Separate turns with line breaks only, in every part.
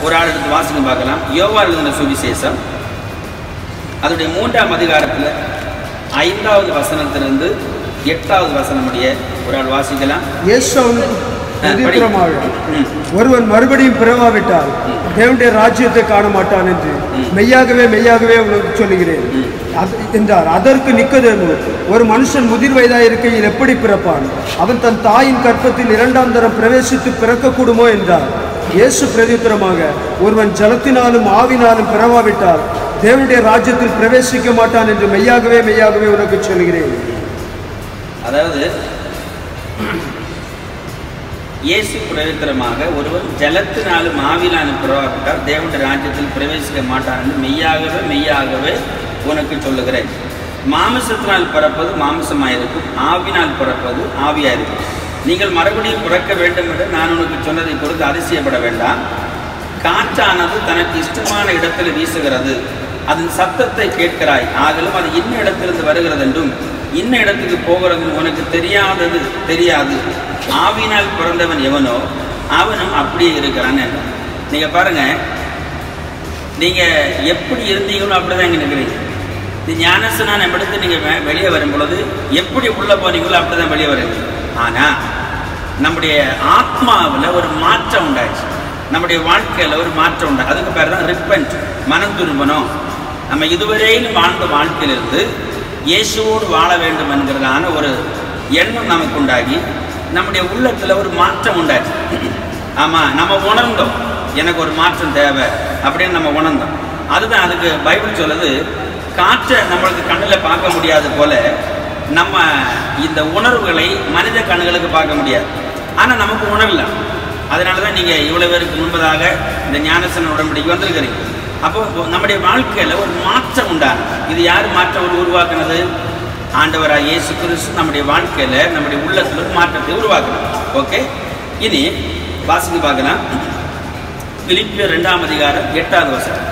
ஒரு ஆள் எடுத்து வாசிக்க பார்க்கலாம் யோவா எழுதின சுவிசேஷம் அதனுடைய மூன்றாம் அதிகாரத்தில் ஐந்தாவது வசனத்திலிருந்து எட்டாவது வசனம் உடைய ஒரு ஆள் வாசிக்கலாம்
இயேசு அவனுக்கு பிரதித்திரமாக
ம்.
ஒருவன் மறுபடியும் பிறவாவிட்டால் தேவனுடைய ராஜ்யத்தை காண மாட்டான் என்று மெய்யாகவே மெய்யாகவே உனக்கு சொல்லுகிறேன் அது- என்றார் அதற்கு நிக்கதேமு ஒரு மனுஷன் முதிர் வயதாய் இருக்கையில் எப்படி பிறப்பான் அவன் தன் தாயின் கற்பத்தில் இரண்டாம் தரம் பிரவேசித்து பிறக்கக்கூடுமோ என்றார் இயேசு பிரதித்திரமாக ஒருவன் ஜலத்தினாலும் ஆவினாலும் பிறவாவிட்டால் தேவனுடைய ராஜ்யத்தில் பிரவேசிக்க மாட்டான் என்று மெய்யாகவே மெய்யாகவே உனக்கு சொல்கிறேன்
அதாவது இயேசு பிரவித்திரமாக ஒருவன் ஜலத்தினாலும் ஆவினாலும் பிறவாவிட்டால் தேவனுடைய ராஜ்யத்தில் பிரவேசிக்க மாட்டான் என்று மெய்யாகவே மெய்யாகவே உனக்கு சொல்லுகிறேன் மாமிசத்தினால் பிறப்பது மாமிசமாயிருக்கும் ஆவினால் பிறப்பது ஆவியாயிருக்கும் நீங்கள் மறுபடியும் பிறக்க வேண்டும் என்று நான் உனக்கு சொன்னதை குறித்து அதிசயப்பட வேண்டாம் காற்றானது தனக்கு இஷ்டமான இடத்தில் வீசுகிறது அதன் சத்தத்தை கேட்கிறாய் ஆகலும் அது இன்ன இடத்திலிருந்து வருகிறது என்றும் இன்ன இடத்துக்கு போகிறது உனக்கு தெரியாதது தெரியாது ஆவினால் பிறந்தவன் எவனோ அவனும் அப்படியே இருக்கிறான் என்றான் நீங்க பாருங்க நீங்க எப்படி இருந்தீங்களோ அப்படிதான் இங்க நிற்கிறீங்க இந்த ஞானஸ்நானம் எடுத்து நீங்க வெ- வெளியே வரும் பொழுது எப்படி உள்ள போனீங்களோ அப்படிதான் வெளியே வருவீங்க ஆனா நம்முடைய ஆத்மாவுல ஒரு மாற்றம் உண்டாச்சு நம்முடைய வாழ்க்கையில ஒரு மாற்றம் உண்டு அதுக்கு பேர் தான் ரிப்பன்ட் மனம் திரும்பணும் நம்ம இதுவரையிலும் வாழ்ந்த வாழ்க்கையிலிருந்து இயேசுவோடு வாழ வேண்டும் என்கிறதான ஒரு எண்ணம் நமக்கு உண்டாகி நம்முடைய உள்ளத்துல ஒரு மாற்றம் உண்டாச்சு ஆமா நம்ம உணர்ந்தோம் எனக்கு ஒரு மாற்றம் தேவை அப்படின்னு நம்ம உணர்ந்தோம் அதுதான் அதுக்கு பைபிள் சொல்லுது காற்றை நம்மளுக்கு கண்ணில் பார்க்க முடியாது போல நம்ம இந்த உணர்வுகளை மனித கண்களுக்கு பார்க்க முடியாது ஆனால் நமக்கு உணரல அதனால தான் நீங்கள் இவ்வளோ பேருக்கு முன்பதாக இந்த ஞானசன உடன்படிக்கை வந்திருக்கிறீங்க அப்போ நம்முடைய வாழ்க்கையில் ஒரு மாற்றம் உண்டானது இது யார் மாற்றம் உரு- உருவாக்குனது ஆண்டவராக இயேசு கிறிஸ்து நம்முடைய வாழ்க்கையில் நம்முடைய உள்ளத்தில் ஒரு மாற்றத்தை உருவாக்கணும் ஓகே இனி வாசித்து பார்க்கலாம் பிலிப்பியர் ரெண்டாம் அதிகாரம் எட்டாவது வசனம்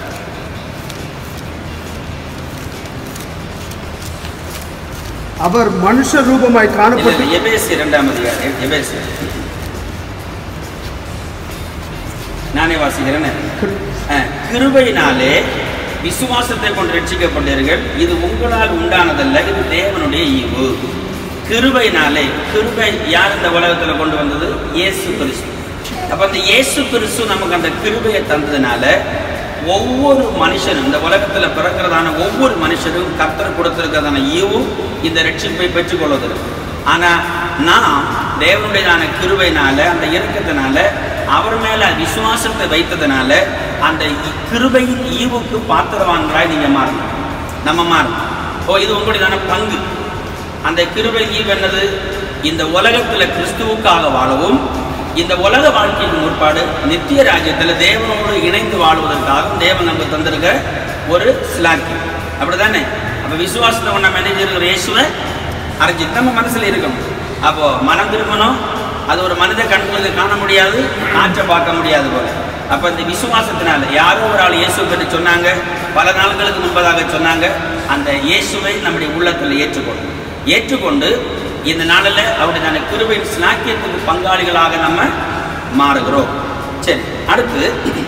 அவர் மனுஷ ரூபமாய்
இல்ல,
காணப்பட்டு
இல்ல, எபேசி இரண்டாம் அதிகாரம் எ- எபேசி நானே வாசிக்கிறேன் அஹ், கிருபையினாலே விசுவாசத்தை கொண்டு ரட்சிக்கப்பட்டீர்கள் இது உங்களால் உண்டானதல்ல இது தேவனுடைய ஈவு கிருபையினாலே கிருபை யார் இந்த உலகத்துல கொண்டு வந்தது இயேசு கிறிஸ்து அப்ப அந்த இயேசு கிறிஸ்து நமக்கு அந்த கிருபையை தந்ததுனால ஒவ்வொரு மனுஷனும் இந்த உலகத்துல பிறக்கிறதான ஒவ்வொரு மனுஷனும் கர்த்தர் கொடுத்திருக்கிறதான ஈவும் இந்த ரட்சிப்பை பெற்றுக்கொள்வதற்கு ஆனா நாம் தேவனுடையதான கிருபையினால அந்த இறக்கத்தினால அவர் மேல விசுவாசத்தை வைத்ததுனால அந்த இ- கிருபையின் ஈவுக்கு பாத்திரவான்களாய் நீங்க மாறணும் நம்ம மாறணும் ஓ இது உங்களுடையதான பங்கு அந்த கிருபை ஈவு என்னது இந்த உலகத்துல கிறிஸ்துவுக்காக வாழவும் இந்த உலக வாழ்க்கைக்கு முற்பாடு நித்திய ராஜ்யத்துல தேவனோடு இணைந்து வாழ்வதற்காகவும் தேவன் நமக்கு தந்திருக்க ஒரு ஸ்லாக்கி அப்படிதானே அப்ப விசுவாசத்தை நம்ம என்ன செய்யறோம் இயேசுவை அரைஞ்சி நம்ம மனசுல இருக்கணும் அப்போ மனம் திரும்பணும் அது ஒரு மனித கண்களுக்கு காண முடியாது காற்றை பார்க்க முடியாது போல அப்ப இந்த விசுவாசத்தினால யாரோ ஒரு ஆள் இயேசு பற்றி சொன்னாங்க பல நாட்களுக்கு முன்பதாக சொன்னாங்க அந்த இயேசுவை நம்முடைய உள்ளத்தில் ஏற்றுக்கொண்டு ஏற்றுக்கொண்டு இந்த நாளில் அவருடைய கிருபையின் ஸ்நாக்கியத்துக்கு பங்காளிகளாக நம்ம மாறுகிறோம் சரி அடுத்து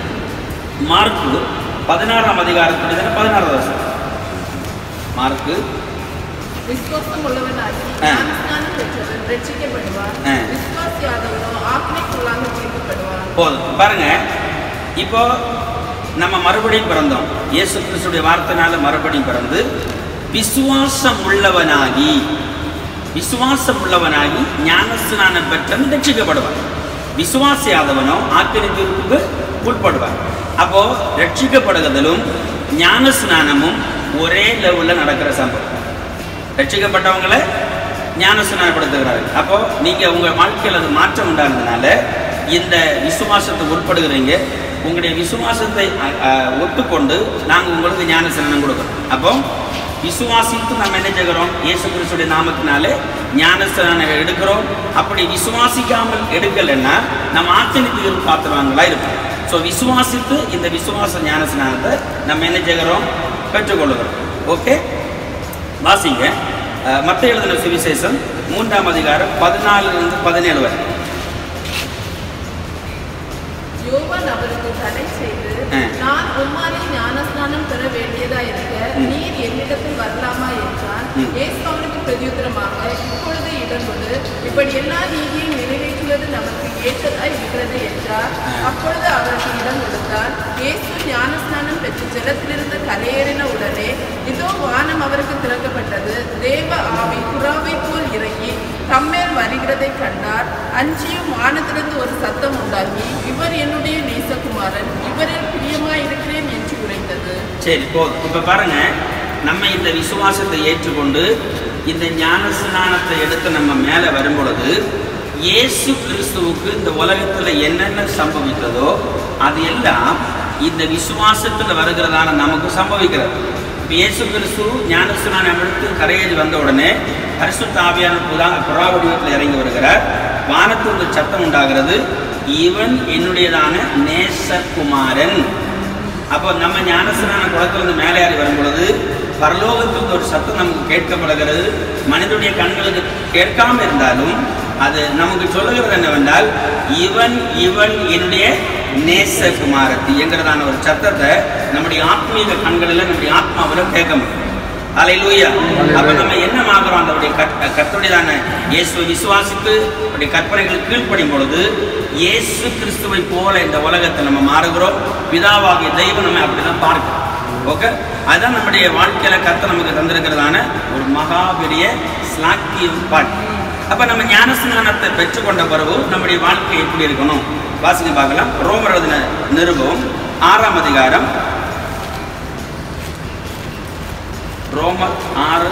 மார்க்கு பதினாறாம் அதிகாரத்துடைய பதினாறாவது வருஷம் மார்க்கு
விசுவாசம் உள்ளவனாகி
ஆ.
ஞானஸ்நானம் பெற்றவன் ரட்சிக்கப்படுவான்
ஆ.
விசுவாசியாதவனோ ஆக்கினைக்குள்ளாக தீர்க்கப்படுவான்
போதும் பாருங்க இப்போ நம்ம மறுபடியும் பிறந்தோம் இயேசு கிறிஸ்துடைய வார்த்தைனால மறுபடியும் பிறந்து விசுவாசம் உள்ளவனாகி விசுவாசம் உள்ளவனாகி ஞானஸ்நானம் பெற்றவன் ரட்சிக்கப்படுவான் விசுவாசியாதவனோ ஆக்கினை தீர்ப்புக்கு உட்படுவான் அப்போ ரட்சிக்கப்படுவதிலும் ஞானஸ்நானமும் ஒரே லெவலில் நடக்கிற சம்பவம் ரட்சிக்கப்பட்டவங்களை ஞானஸ்நானப்படுத்துகிறார்கள் அப்போ நீங்க உங்க வாழ்க்கையில் அது மாற்றம் உண்டானதுனால இந்த விசுவாசத்தை உட்படுகிறீங்க உங்களுடைய விசுவாசத்தை அ, அ, ஒத்துக்கொண்டு நாங்கள் உங்களுக்கு ஞானஸ்நானம் கொடுக்குறோம் அப்போ விசுவாசித்து நம்ம என்ன செய்கிறோம் இயேசு கிறிஸ்துடைய நாமத்தினாலே ஞானஸ்நானம் எடுக்கிறோம் அப்படி விசுவாசிக்காமல் எடுக்கலைன்னா நம்ம ஆச்சரியத்துக்கு பாத்திரவாங்களா இருப்போம் ஸோ விசுவாசித்து இந்த விசுவாச ஞானஸ்நானத்தை நம்ம என்ன செய்கிறோம் பெற்றுக்கொள்ளுகிறோம் ஓகே வாசிங்க மற்ற எழுதின சுவிசேஷம் மூன்றாம் அதிகாரம் பதினாலிருந்து பதினேழு வரை
யோவான் அவருக்கு தடை செய்து
ஆ.
நான் உம்மாலே ஞானஸ்நானம் பெற வேண்டியதா இருக்க நீர் என்னிடத்தில் வரலாமா என்றான்
ம்.
இயேசு அவனுக்கு பிரதியுத்தரமாக இப்பொழுது இடர்கொண்டு இப்படி எல்லா நீதியும் நிறைவேற்றுவது நமக்கு ஏற்றதா இருக்கிறது என்றார் அப்பொழுது அவருக்கு இடம் கொடுத்தார் இயேசு ஞானஸ்நானம் பெற்று ஜலத்திலிருந்து கரையேறின உடனே இதோ வானம் அவருக்கு திறக்கப்பட்டது தேவ ஆவி புறாவை போல் இறங்கி தம்மேல் வருகிறதை கண்டார் அஞ்சியும் வானத்திலிருந்து ஒரு சத்தம் உண்டாகி இவர் என்னுடைய நேசகுமாரன் இவரில் பிரியமாய் இருக்கிறேன் என்று உரைத்தது
சரி போதும் இப்போ பாருங்க நம்ம இந்த விசுவாசத்தை ஏற்றுக்கொண்டு இந்த ஞான ஸ்நானத்தை எடுத்து நம்ம மேலே வரும் பொழுது இயேசு கிறிஸ்துவுக்கு இந்த உலகத்தில் என்னென்ன சம்பவித்ததோ அது எல்லாம் இந்த விசுவாசத்தில் வருகிறதான நமக்கு சம்பவிக்கிறது இப்போ இயேசு கிறிஸ்து ஞான ஸ்நானம் எடுத்து கரையேறி வந்த உடனே பரிசுத்த ஆவியான புறா புறா வடிவத்தில் இறங்கி வருகிறார் வானத்தில் ஒரு சத்தம் உண்டாகிறது இவன் என்னுடையதான நேசகுமாரன் அப்போ நம்ம ஞானஸ்நான குளத்திலிருந்து மேலே ஏறி வரும் பொழுது பரலோகத்திலிருந்து ஒரு சத்தம் நமக்கு கேட்கப்படுகிறது மனிதனுடைய கண்களுக்கு கேட்காம இருந்தாலும் அது நமக்கு சொல்லுகிறது என்னவென்றால் இவன் இவன் என்னுடைய நேசகுமாரத்தி என்கிறதான ஒரு சத்தத்தை நம்முடைய ஆத்மீக கண்களில் நம்முடைய ஆத்மாவில் கேட்க முடியும் அலையிலூயா அப்ப நம்ம என்ன ஆகிறோம் அந்த கர்த்தருடையதான இயேசுவை விசுவாசித்து அவருடைய கற்பனைகள் கீழ்ப்படும் பொழுது இயேசு கிறிஸ்துவை போல இந்த உலகத்தில் நம்ம மாறுகிறோம் பிதாவாகிய தெய்வம் நம்ம அப்படிதான் பார்க்கிறோம் ஓகே அதுதான் நம்முடைய வாழ்க்கையில கர்த்தர் நமக்கு தந்திருக்கிறதான ஒரு மகா பெரிய ஸ்லாக்கியம் பாட்டு அப்ப நம்ம ஞானஸ்நானத்தை பெற்றுக்கொண்ட பிறகு நம்முடைய வாழ்க்கை எப்படி இருக்கணும் வாசிங்க பார்க்கலாம் ரோமர் எழுதின நிருபம் ஆறாம் அதிகாரம் ரோமர் ஆறு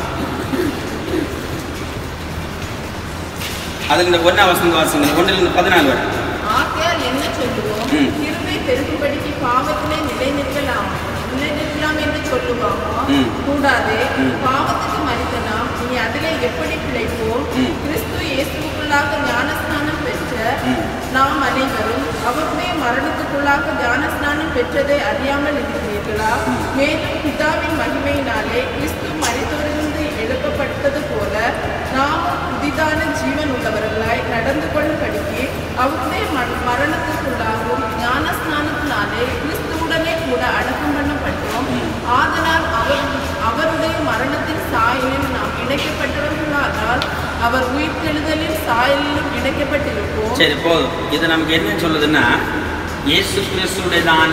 அதில் இந்த ஒன்றாம் வசந்த வாசங்க ஒன்றிலிருந்து பதினாலு வரை
ஆகையால் என்ன சொல்லுவோம்
ம்.
கிருபை பெருகும்படிக்கு பாவத்திலே நிலைநிற்கலாம் நிலைநிற்கலாம் என்று சொல்லுவாமோ
ம்.
கூடாதே
ம்.
பாவத்துக்கு மனித நாம் இனி அதிலே எப்படி பிழைப்போம்
ம்.
கிறிஸ்து இயேசுக்குள்ளாக ஞானஸ்நானம் பெற்ற
ம்.
நாம் அனைவரும் அவருடைய மரணத்துக்குள்ளாக ஞானஸ்நானம் பெற்றதை அறியாமல் இருக்கிறீர்களா மேலும் பிதாவின் மகிமையினாலே கிறிஸ்து மரித்தோரிலிருந்து எழுப்பப்பட்டது போல நாமும் புதிதான ஜீவன் உள்ளவர்களாய் நடந்து கொள்ளும்படிக்கு அவருடைய ம- மரணத்துக்குள்ளாகும் ஞானஸ்நானத்தினாலே கிறிஸ்துவுடனே கூட அடக்கம் பண்ணப்பட்டோம் ஆதலால் அவர் அவருடைய மரணத்தின் சாயலில் நாம் இணைக்கப்பட்டவர்களானால் அவர் உயிர்த்தெழுதலின் சாயலிலும் இணைக்கப்பட்டிருப்போம்
சரி போதும் இது நமக்கு என்ன சொல்லுதுன்னா இயேசு கிறிஸ்துடையதான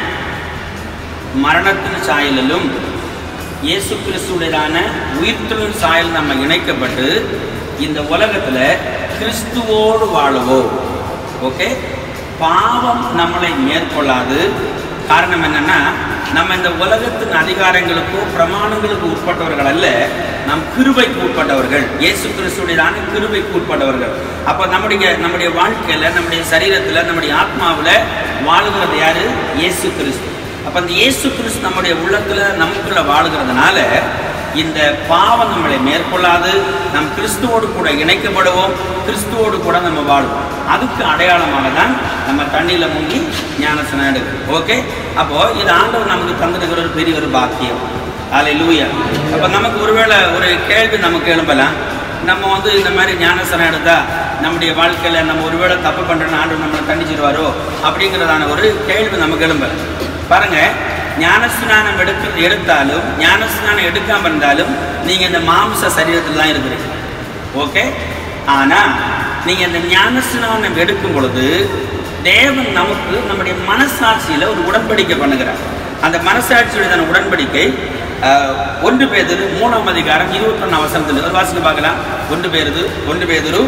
மரணத்தின் சாயலிலும் இயேசு கிறிஸ்துடையதான உயிர்த்தலின் சாயல் நம்ம இணைக்கப்பட்டு இந்த உலகத்தில் கிறிஸ்துவோடு வாழுவோம் ஓகே பாவம் நம்மளை மேற்கொள்ளாது காரணம் என்னன்னா நம்ம இந்த உலகத்தின் அதிகாரங்களுக்கோ பிரமாணங்களுக்கு உட்பட்டவர்கள் அல்ல நம் கிருபைக்கு உட்பட்டவர்கள் இயேசு கிறிஸ்துடையதான கிருபைக்கு உட்பட்டவர்கள் அப்போ நம்முடைய நம்முடைய வாழ்க்கையில் நம்முடைய சரீரத்தில் நம்முடைய ஆத்மாவில் வாழுகிறது யாரு இயேசு கிறிஸ்து அப்போ அந்த இயேசு கிறிஸ்து நம்முடைய உள்ளத்தில் நமக்குள்ள வாழுகிறதுனால இந்த பாவம் நம்மளை மேற்கொள்ளாது நம் கிறிஸ்துவோடு கூட இணைக்கப்படுவோம் கிறிஸ்துவோடு கூட நம்ம வாழ்வோம் அதுக்கு அடையாளமாக தான் நம்ம தண்ணியில் முங்கி ஞானசனம் எடுக்கும் ஓகே அப்போ இது ஆண்டவர் நமக்கு தந்திருக்கிற ஒரு பெரிய ஒரு பாக்கியம் அலை லூயா அப்போ நமக்கு ஒருவேளை ஒரு கேள்வி நமக்கு எழும்பலாம் நம்ம வந்து இந்த மாதிரி ஞானசனம் எடுத்தா நம்முடைய வாழ்க்கையில் நம்ம ஒருவேளை தப்பு பண்ணுறோன்னு ஆண்டவர் நம்மளை தண்டிச்சிருவாரோ அப்படிங்கிறதான ஒரு கேள்வி நமக்கு எழும்பல பாருங்க ஞானஸ்நானம் எடுக்க எடுத்தாலும் ஞானஸ்நானம் எடுக்காம இருந்தாலும் நீங்க இந்த மாம்ச சரீரத்தில் தான் இருக்கிறீங்க ஓகே ஆனா நீங்க இந்த ஞானஸ்நானம் எடுக்கும் பொழுது தேவன் நமக்கு நம்முடைய மனசாட்சியில ஒரு உடன்படிக்கை பண்ணுகிறார் அந்த மனசாட்சியுடைய உடன்படிக்கை ஆஹ், ஒன்று பேதரு மூணாம் அதிகாரம் இருபத்தொன்னு வசனத்தில் ஒரு வாசிக்க பார்க்கலாம் ஒன்று பேருது ஒன்று பேதரு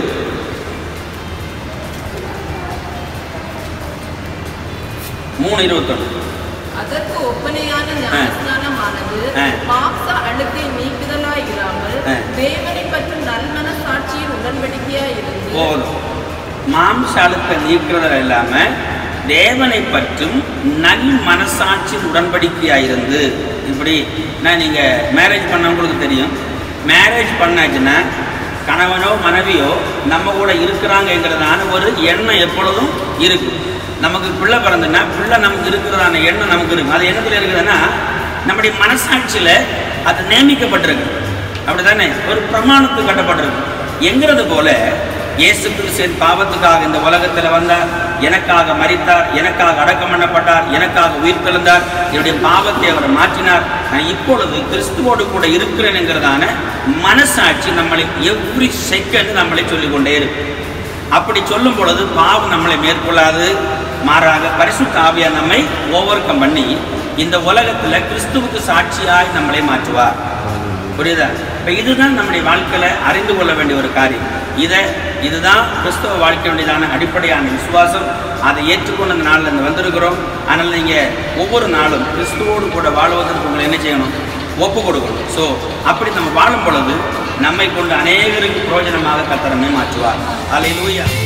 மூணு இருபத்தொன்று
அதற்கு ஒப்பனையான ஞானஸ்நானமானது
ஆ.
மாம்ச அழுக்கை நீக்குதலாய் இராமல்
ஆ.
தேவனை பற்றும் நல்மன சாட்சியின் உடன்படிக்கையாய் இருந்து
போதும் மாம்ச அழுத்த நீக்கிறதுல இல்லாம தேவனை பற்றும் நல் மனசாட்சி உடன்படிக்கையாயிருந்து இப்படி நான் நீங்க மேரேஜ் பண்ணவங்களுக்கு தெரியும் மேரேஜ் பண்ணாச்சுன்னா கணவனோ மனைவியோ நம்ம கூட இருக்கிறாங்கங்கிறதான ஒரு எண்ணம் எப்பொழுதும் இருக்கும் நமக்கு பிள்ளை பிறந்துன்னா பிள்ளை நமக்கு இருக்கிறதான எண்ணம் நமக்கு இருக்கும் அது என்னத்துல இருக்குதுன்னா நம்முடைய மனசாட்சியில அது நியமிக்கப்பட்டிருக்கு அப்படிதானே ஒரு பிரமாணத்துக்கு கட்டப்பட்டிருக்கு என்கிறது போல இயேசு கிறிஸ்துவின் பாவத்துக்காக இந்த உலகத்தில் வந்தார் எனக்காக மரித்தார் எனக்காக அடக்கம் பண்ணப்பட்டார் எனக்காக உயிர் தெழுந்தார் என்னுடைய பாவத்தை அவர் மாற்றினார் நான் இப்பொழுது கிறிஸ்துவோடு கூட இருக்கிறேனுங்கிறதான மனசாட்சி நம்மளை எவ்ரி செகண்ட் நம்மளை சொல்லிக் கொண்டே இருக்கு அப்படி சொல்லும் பொழுது பாவம் நம்மளை மேற்கொள்ளாது மாறாக பரிசுத்த ஆவியார் நம்மை ஓவர் கம் பண்ணி இந்த உலகத்துல கிறிஸ்துவுக்கு சாட்சியாய் நம்மளை மாற்றுவார் புரியுதா இப்போ இதுதான் நம்முடைய வாழ்க்கையில அறிந்து கொள்ள வேண்டிய ஒரு காரியம் இதை இதுதான் கிறிஸ்தவ வாழ்க்கையுடையதான அடிப்படையான விசுவாசம் அதை ஏற்றுக்கொண்டு அந்த நாளில் இருந்து வந்திருக்கிறோம் அதனால் நீங்கள் ஒவ்வொரு நாளும் கிறிஸ்துவோடு கூட வாழ்வதற்கு உங்களை என்ன செய்யணும் ஒப்பு கொடுக்கணும் ஸோ அப்படி நம்ம வாழும் பொழுது நம்மை கொண்டு அநேகருக்கு பிரயோஜனமாக கத்தரமே மாற்றுவார் அலையிலூயா